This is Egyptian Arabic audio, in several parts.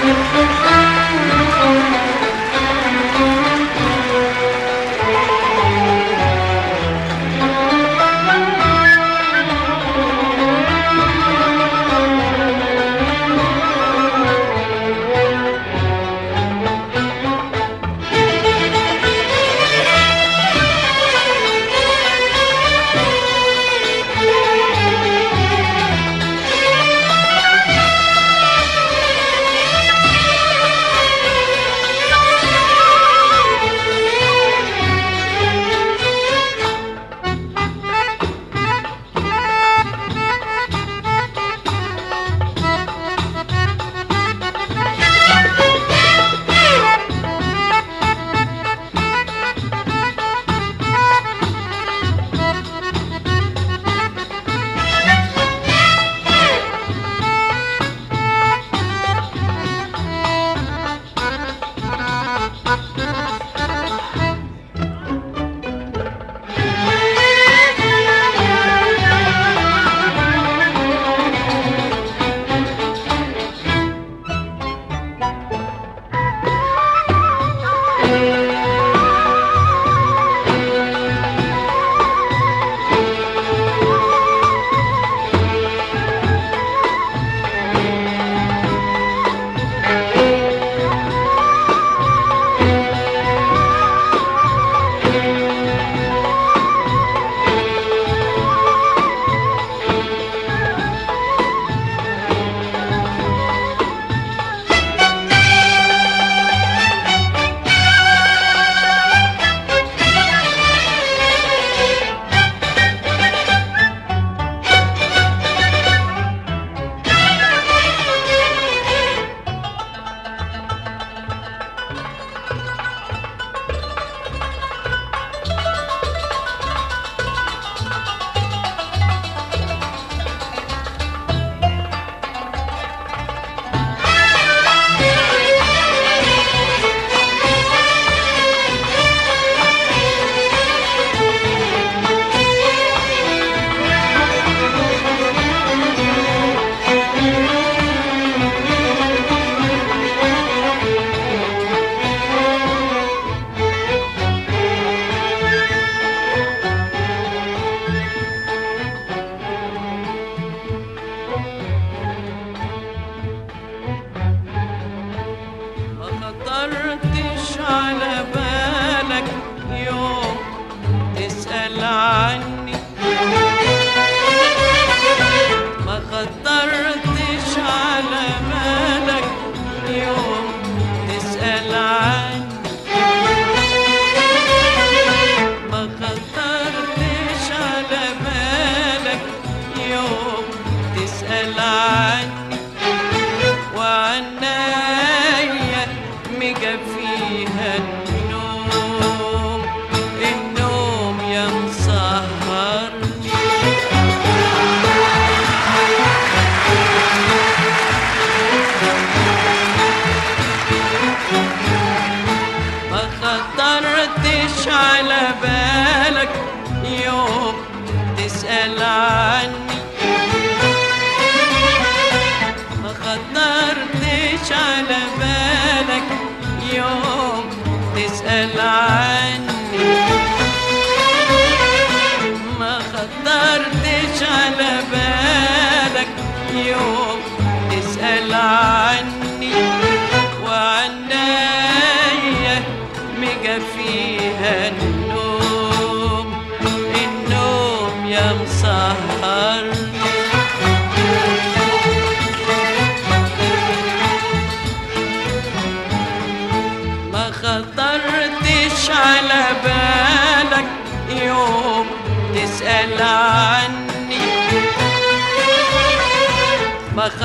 ما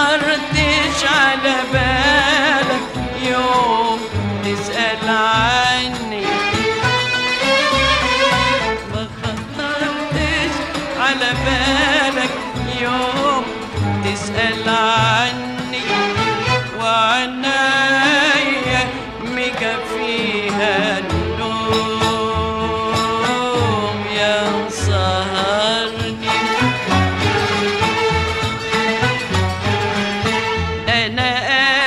خطرتش على بالك يوم تسأل عني ما خطرتش على بالك يوم تسأل عني وعنايا مكفيها النوم يا سهرني انا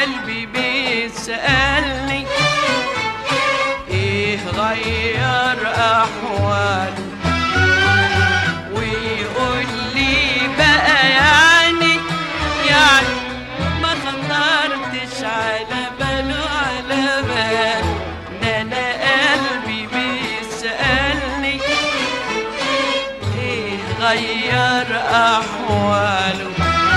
أحواله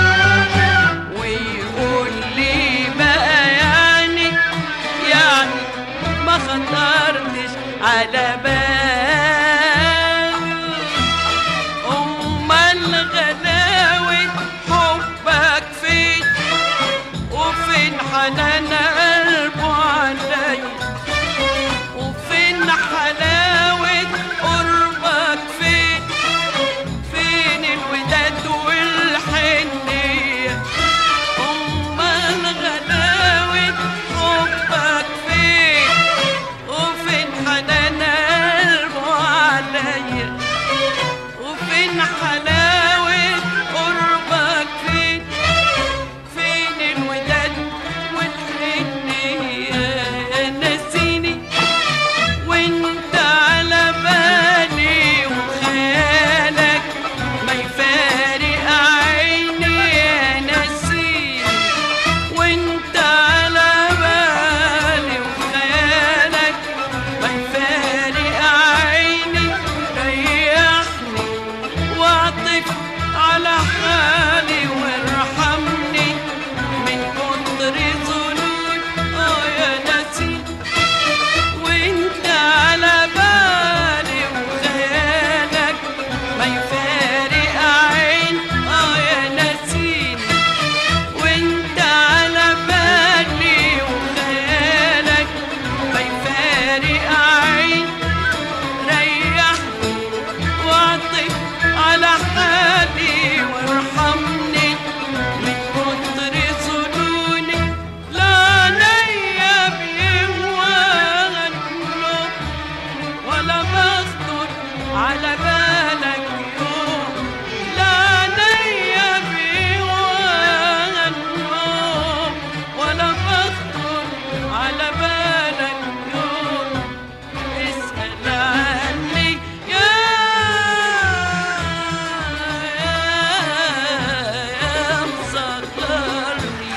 ويقول لي بقى يعني يعني ما خطرتش على بال أمال غلاوة حبك فين وفين حنان قلبه عليا وفين حلاوة قربك فين فين الوداد والحنية أمال غلاوة حبك فين وفين حنان قلبه عليا وفين حلاوة قربك فين فين الوداد والحنية نسيني وانت على بالي وخيالك ما يفارق عيني يا نسيني وانت على بالي وخيالك ما يفارق عيني ريحني واعطف على حالي وارحمني من كتر ظنون اه يا نسيم وانت على بالي وخيالك ما يفارق عين اه يا نسيم وانت على بالي وخيالك ما يفارق عين ريحني واعطف على حالي وارحمني من كتر ظنوني لا نيا بيهواها النوم ولا بخطر على بالك يوم لا نيا بيهواها النوم ولا بخطر على بالك يوم اسأل عني يا يا مسخرني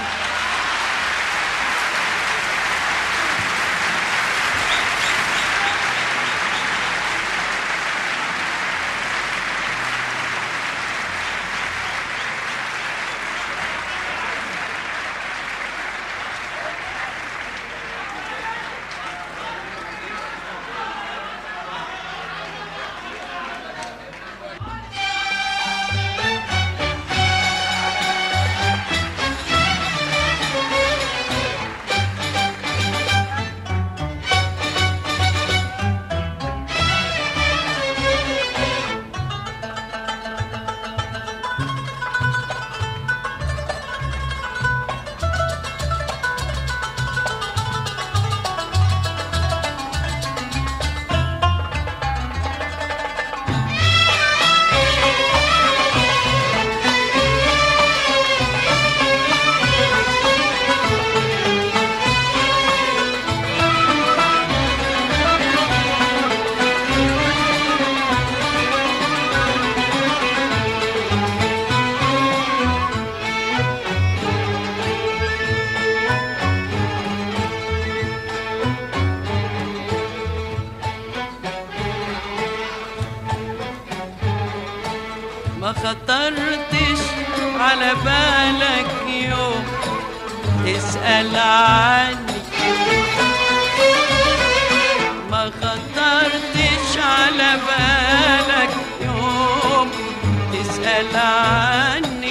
ما خطرتش على بالك يوم تسأل عني ما خطرتش على بالك يوم تسأل عني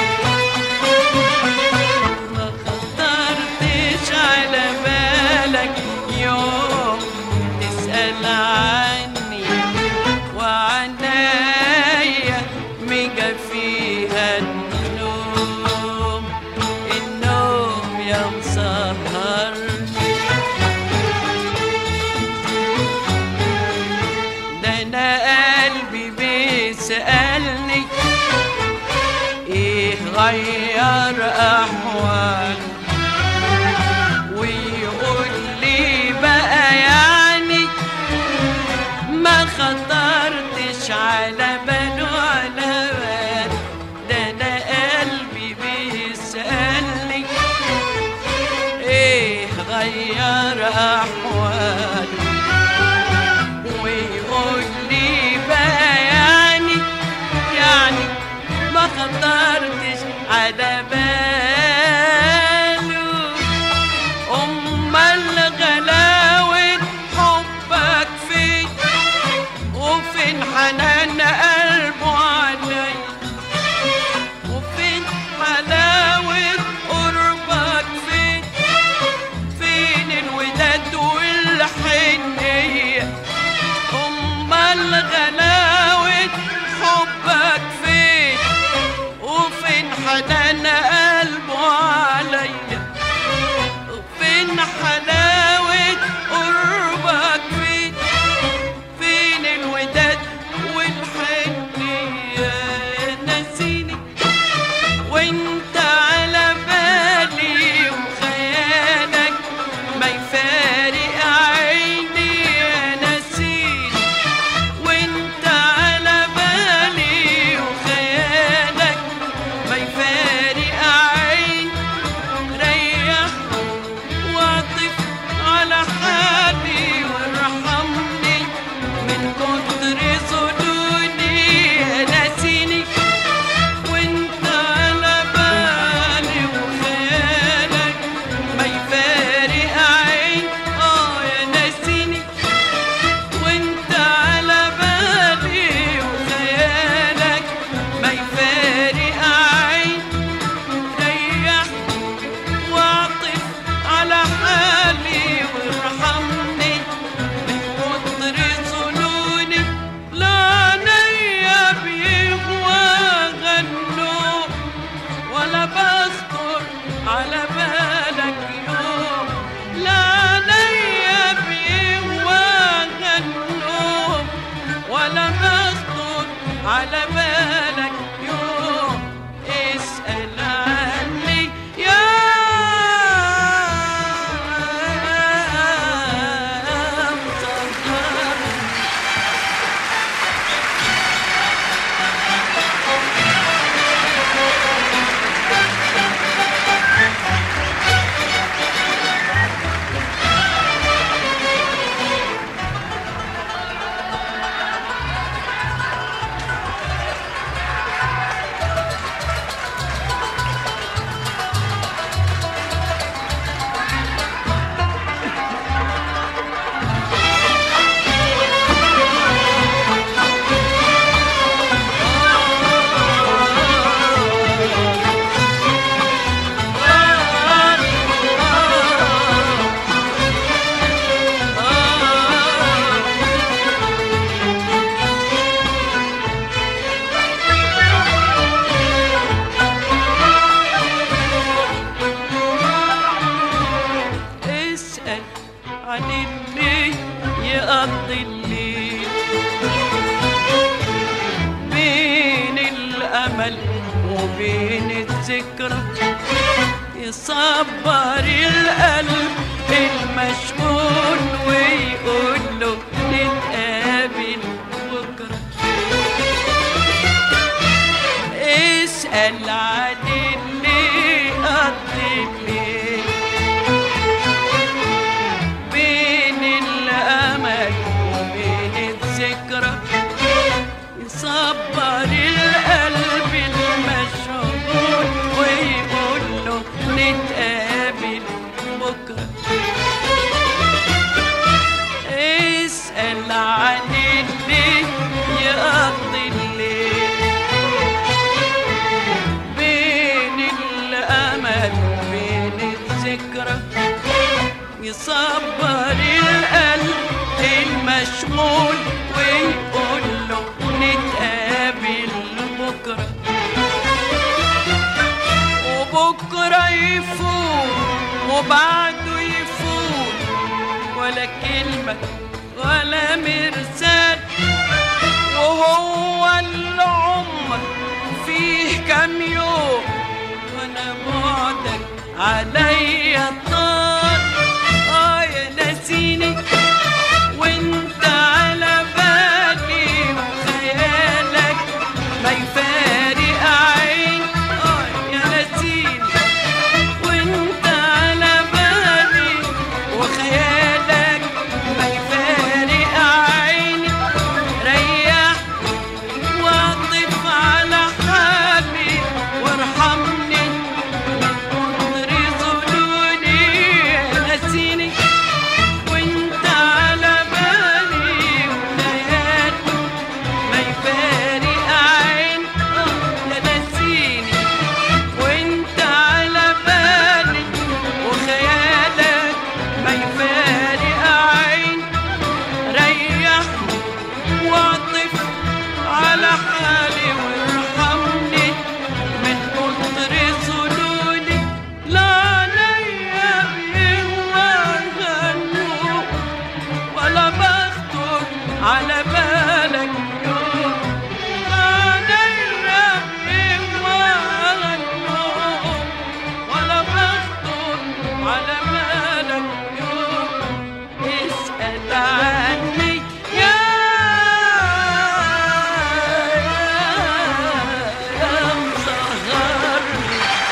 ما خطرتش على بالك يوم تسأل عني وعنايا ميجا فيها النوم النوم يا مسهرني ده انا قلبي بيسألني ايه غير احواله ويقول لي بقى يعني ما خطرتش على باله على بال ده انا قلبي بيسألني ايه غير احواله ويقول لي بقى يعني يعني ما خطرتش عن اللي يقضي الليل بين الأمل وبين الذكرى يصبر القلب المشغول ويقول له نتقابل بكرة اسأل عن اللي قضي الليل بين الأمل وبين الذكرى يصبر القلب المشغول ويقول له نتقابل بكرة اسأل عن اللي يقضي الليل بين الأمل وبين الذكرى يصبر القلب المشغول ويقول له نتقابل بكرة وبكرة يفوت وبعده يفوت ولا كلمة ولا مرسال وهو العمر فيه كام يوم وانا بعدك عليا طال اه يا ناسيني وانت على بالي وخيالك ما يفارق عين اه يا ناسيني وانت على بالي وخيالك ما يفارق عيني ريح واطف على حالي وارحمني من كتر ظلوني نسيني وانت على بالي وليالي ما يفارق عين اه يا نسيني وانت على بالي وخيالك ما يفارق عين ريح واعطف على حالي وارحمني من كتر ظلولي لا عليا بهوى غنوا ولا بخطر على بالك يوم لا عليا بهوى غنوا ولا بخطر على بالك يوم اسأل عني يا يا مصغرني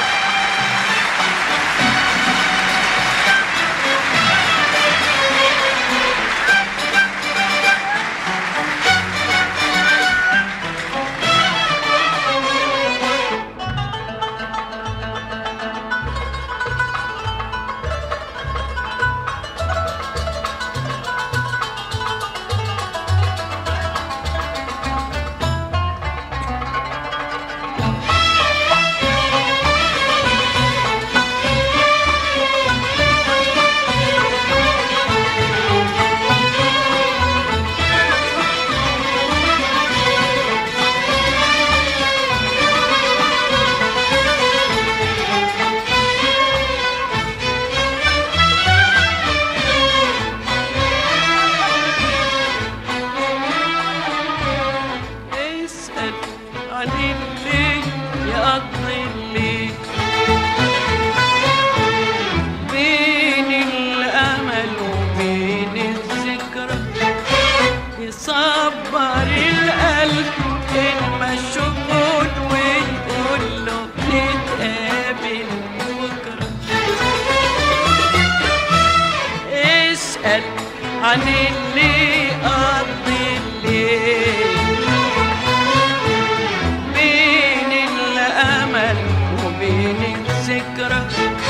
اسأل عن اللي يقضي الليل بين الأمل وبين الذكرى يصبر القلب المشغول ويقول له نتقابل بكرة اسأل عن اللي قضي الليل بين الأمل وبين الذكرى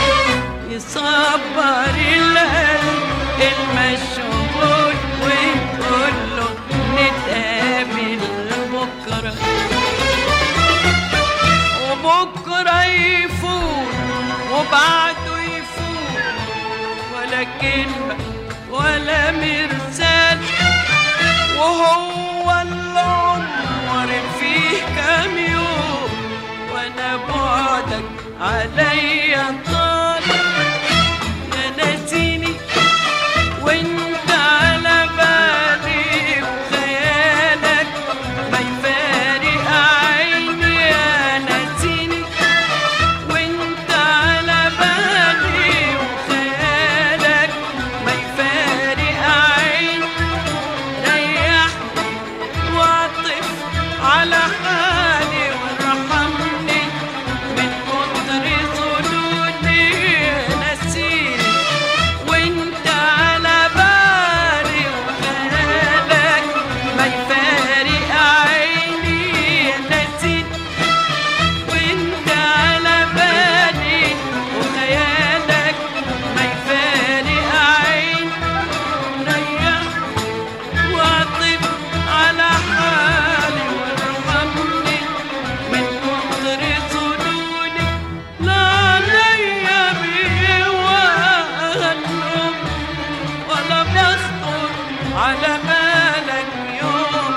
يصبر القلب المشغول ويقول له نتقابل بكرة وبكرة يفوت وبعده يفوت ولا كلمة ولا مرسال وهو العمر فيه كام يوم وانا بعدك عليا طال يا ناسيني وانت على بالك يوم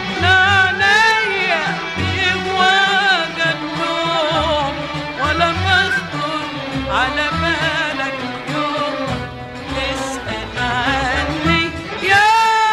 نعنيا بيهواك النوم ولا بخطر على بالك يوم اسأل عني يا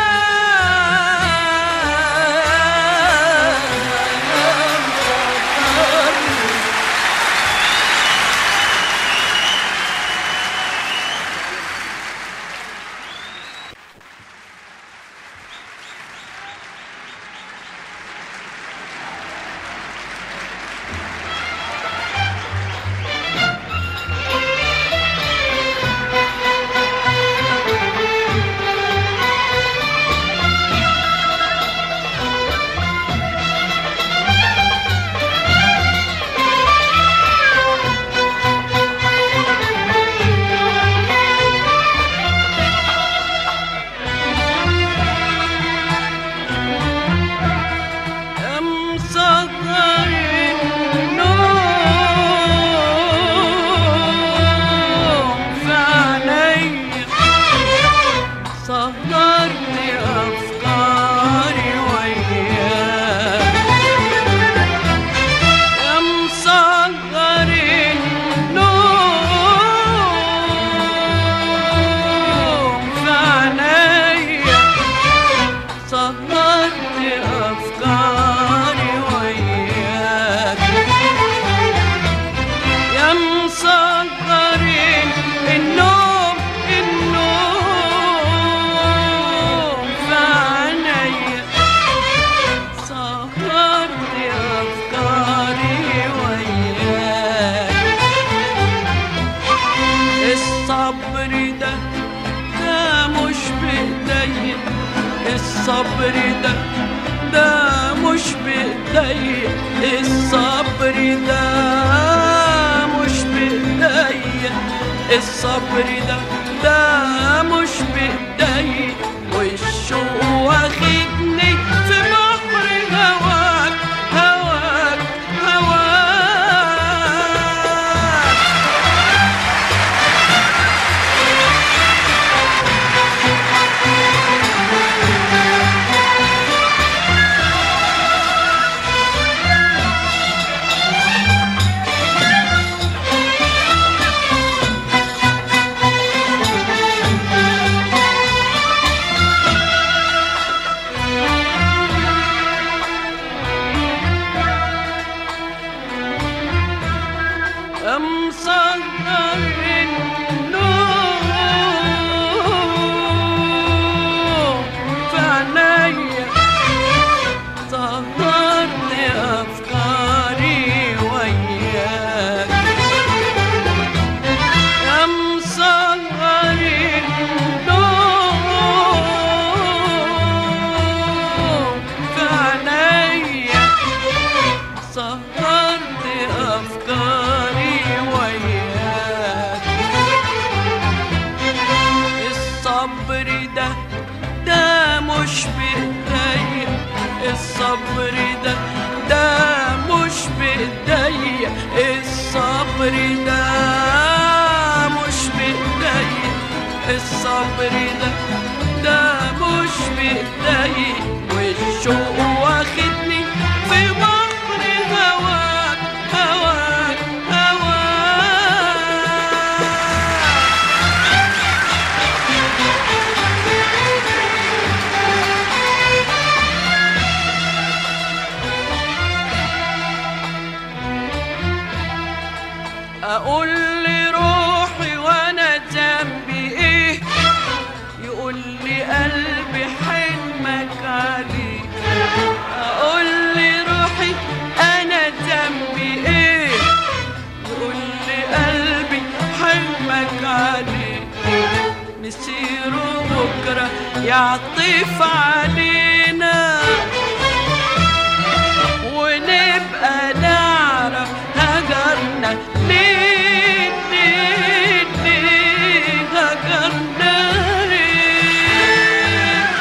مصغر النوم في عينيا صغرني أفكاري وياك يا مصغر النوم في عينيا صغرت أفكاري وياك يا مصغر النوم النوم في عينيا صغرت أفكاري وياك الصبر ده ده مش بإيديا الصبر ده ده مش بإيديا الصبر ده مش بإيديا الصبر ده ده مش بإيديا والشوق واخدني في بحر هواك هواك هواك مصغر النوم في عينيا صغرت أفكاري وياك يا مصغر النوم في عينيا صغرت أفكاري وياك الصبر ده ده مش بإيديا الصبر ده ده مش بإيديا الصبر ده مش بإيديا الصبر ده ده مش بإيديا والشوق واخدني في بحر هواك هواك هواك اقول لروحي وانا ذنبي ايه يقول لي قلبي حلمك عليه اقول لروحي انا ذنبي ايه يقول لي قلبي حلمك عليه نسير بكره يعطف علينا ونبقى نعرف هجرنا ليه ليه ليه هجرنا ليه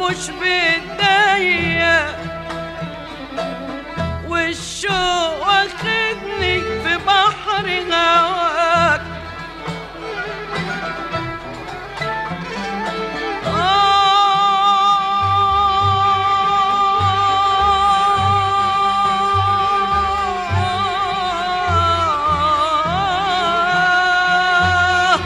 مش بداية والشوق واخدني في بحر هواك آه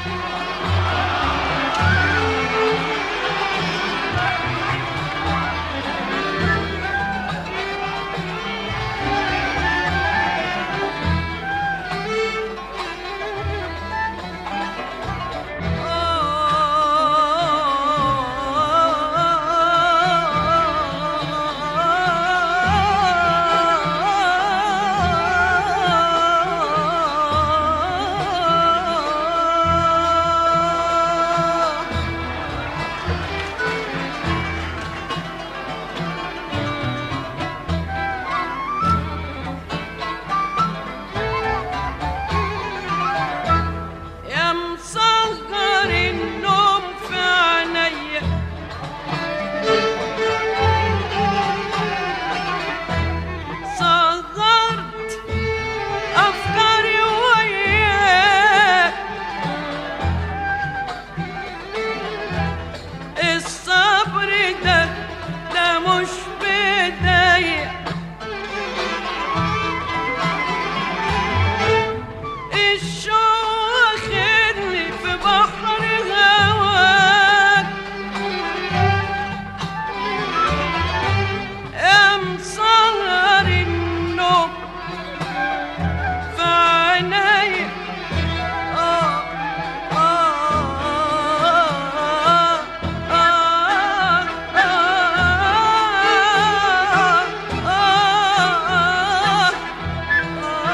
يا مصغر النوم في عينيا صغرت أفكاري وياك الصبر ده ده مش بداية الشوق واخدني في بحر هواك يا مصغر النوم في عينيا آه آه آه آه آه آه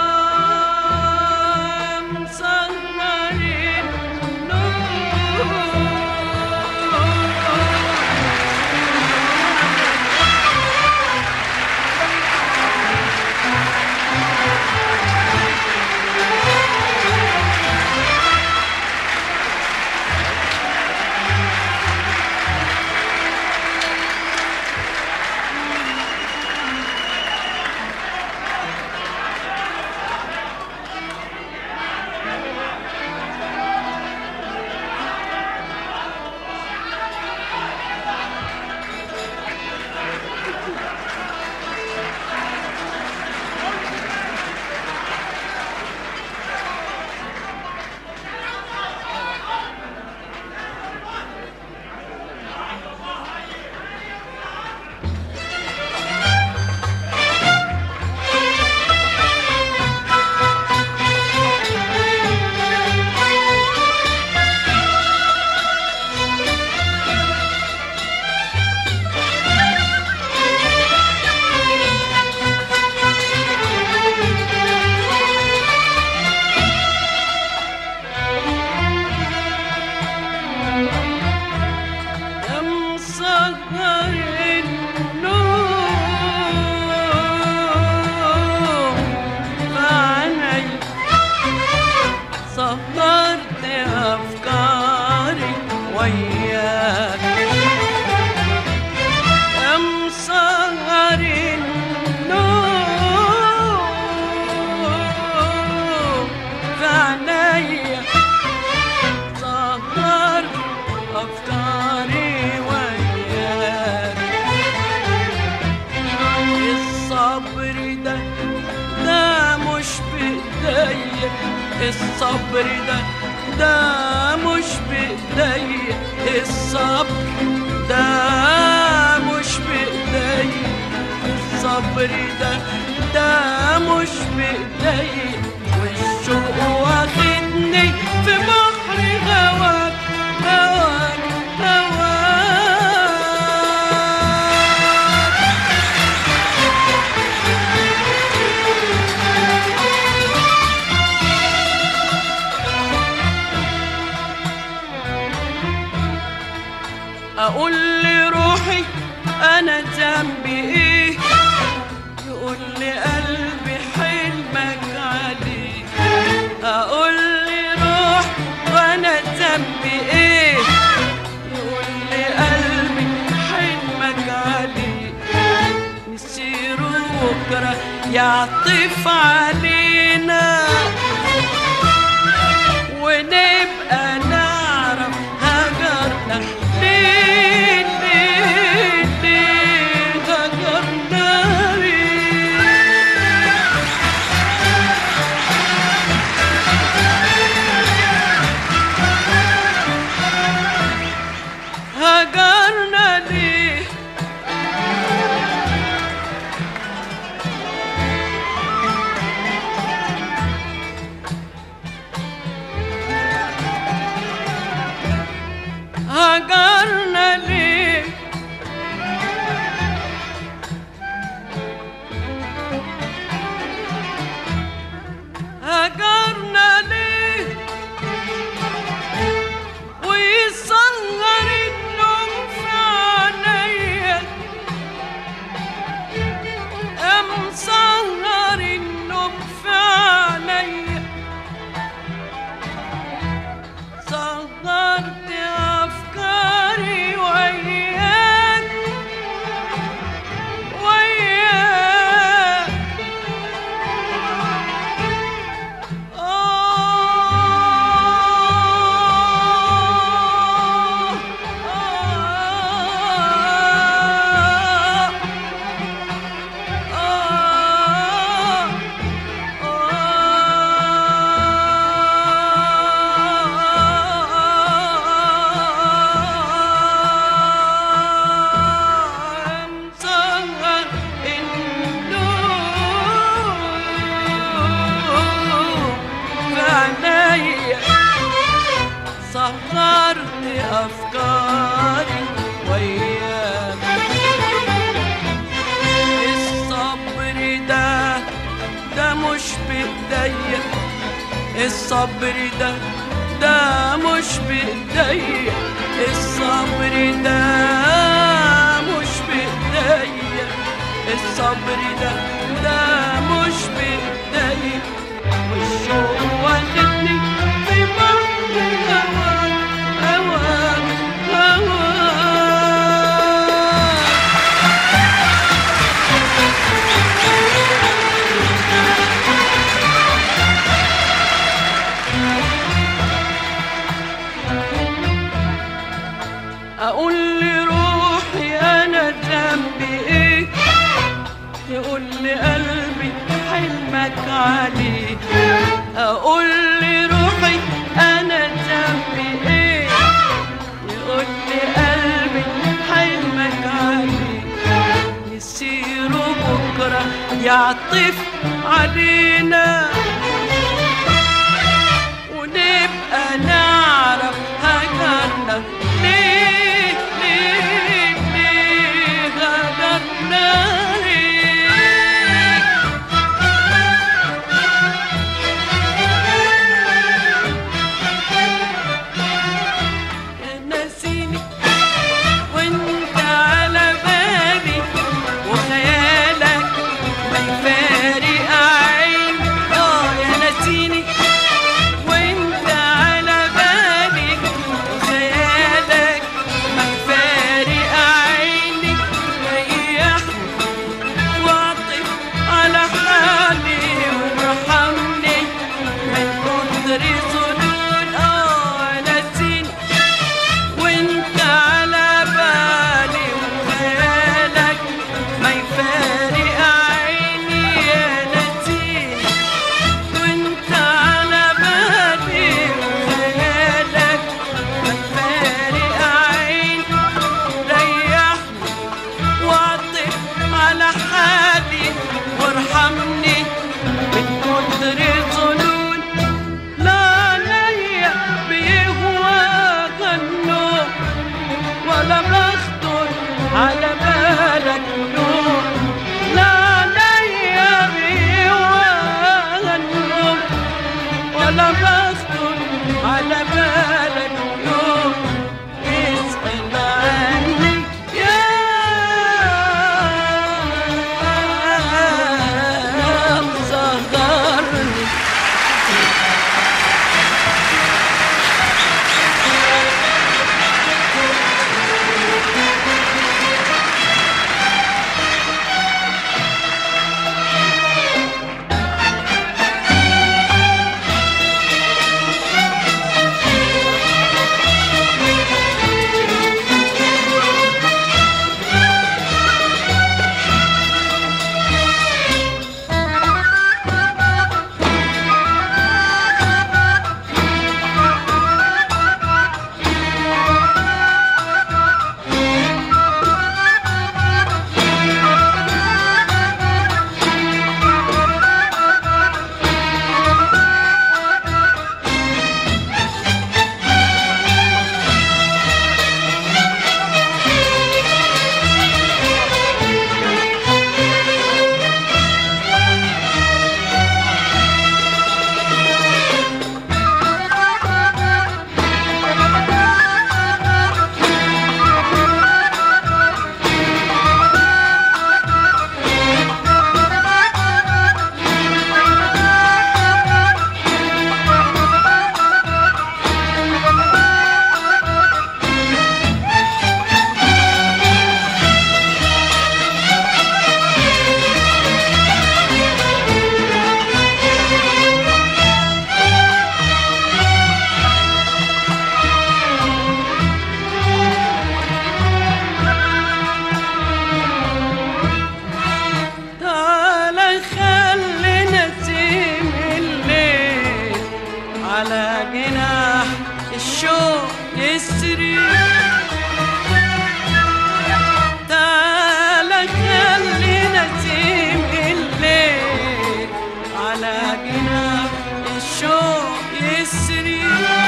يا مصغر النوم فعني صغرت أفكاري وياك يا مصغر النوم فعني صغرت أفكاري وياك الصبر ده ده مش بإيديا الصبر ده ده مش بإيديا الصبر ده مش بإيديا الصبر ده ده مش بإيديا والشوق واخدني في بحر هواك هواك هواك اقول لروحي انا ذنبي ايه يقول لي قلبي حلمك عليه اقول لروح وانا ذنبي ايه يقول لي قلبي يعطف علينا ونبقى نعرف هجرنا ليه ليه ليه هجرنا ليه هجرنا ليه هجرنا ليه هجرنا ليه ويصغر النوم في عينيا أم صغر النوم في عينيا صغرت أفكاري وياك وياك آه آه آه مصغر النور في عينيا صغرت أفكاري وياك الصبر ده ده مش بإيديا الصبر ده ده مش بإيديا الصبر ده مش بإيديا الصبر ده ده مش بإيديا والشوق واخدني في بحر هواك هواك هواك اقول لروحي انا ذنبي ايه يقول لي قلبي حلمك عليه اقول لروحي انا ذنبي ايه يقول لي قلبي حلمك عليه يصيروا بكره يعطف علينا ونبقى نعرف هجرنا ليه ليه ليه هجرنا ليه يا ناسيني وانت على بالي وخيالك ما يفارق عيني اه يا ناسيني وانت على بالي وخيالك ما يفارق عيني ريحني واعطف على حالي وارحمني من كتر ظنون اه نسيني وانت على بالي وخيالك ما يفارق عيني يا نسيني وانت على بالي وخيالك ما يفارق عيني ريحني واعطف على حالي وارحمني من كتر ظنون لا ليا بيهواك النوم ولا بخطر على بالك نوم لا ليا بيهواك النوم ولا بخطر على بالك نوم اسأل عني يا مصغرني على جناح الشوق يسري تعالى خلي نسيم الليل على جناح الشوق يسري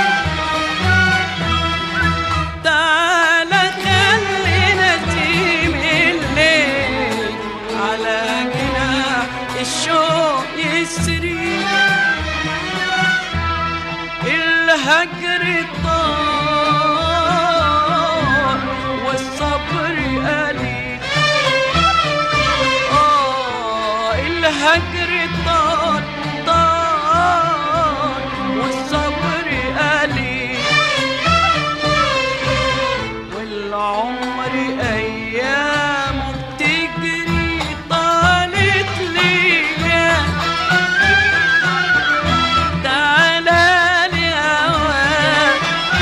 تعالى خلي نسيم الليل على جناح الشوق يسري الهجر طال والصبر قليل آه الهجر طال طال والصبر قليل والعمر أيامه بتجري طالت ليا تعالى لي هواك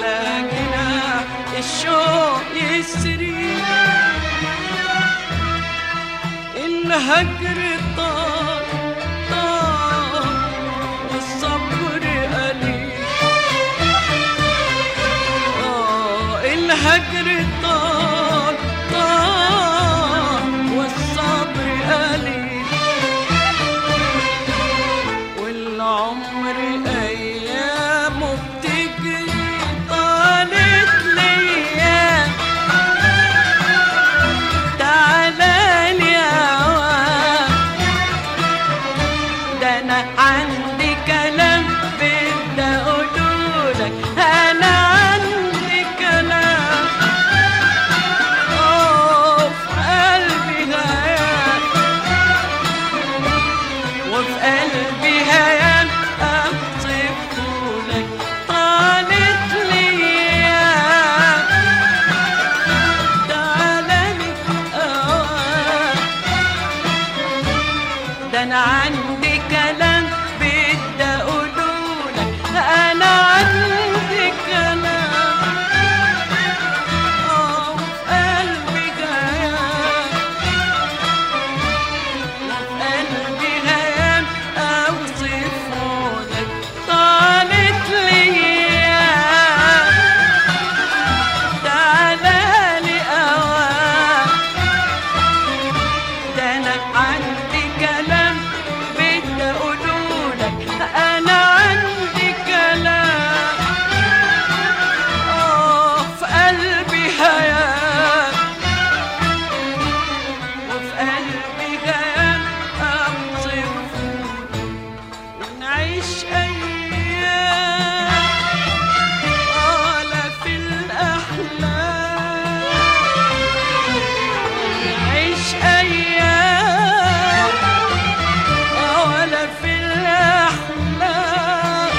على جناح الشوق يسري الهجر طال طال والصبر قليل آه الهجر طال طال والصبر قليل والعمر أيامه بتجري طالت ليا تعالى لي أوام ده أنا عندي كلام بدي أقولولك أنا عندي كلام أوه في قلبي هيام وفي قلبي هيام أوصفهولك طالت ليا تعالى لي أوام ده انا عندي كلام بدي اقولولك انا عندي كلام اه في قلبي جيام وفي قلبي هيام اوصفهولك طالت ليا تعالى لي اوام ده انا عندي كلام بدي اقولولك انا عندي كلام اه في قلبي هيام وفي قلبي هيام اوصف ونعيش ايام ولا في الاحلام نعيش أيام ولا في الأحلام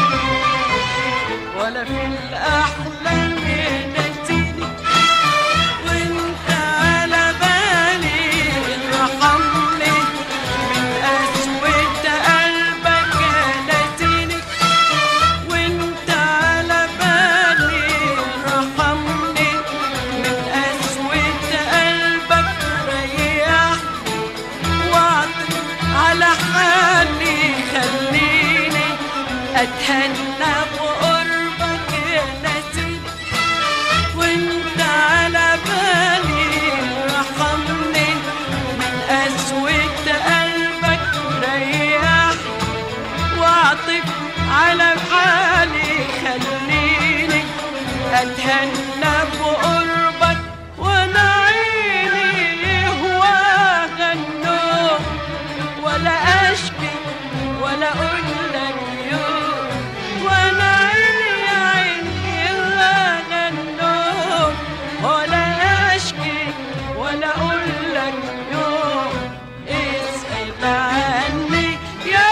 ولا في الأحلام نسيني وانت على بالي ارحمني من قسوة قلبك نسيني وانت على بالي ارحمني من قسوة قلبك ريحني واعطي على حالي خليني اتهنى بقربك نسيني وانت على بالي رحمني من قسوة قلبك ريحني واعطف على حالي خليني اتهنى بقربك وانا عيني هواها النوم ولا اشكي ولا اقول لك يوم وانا عيني يا عيني هواها النوم ولا اشكي ولا اقول لك يوم اسال عني يا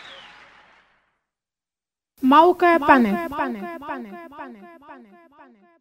موقع بانك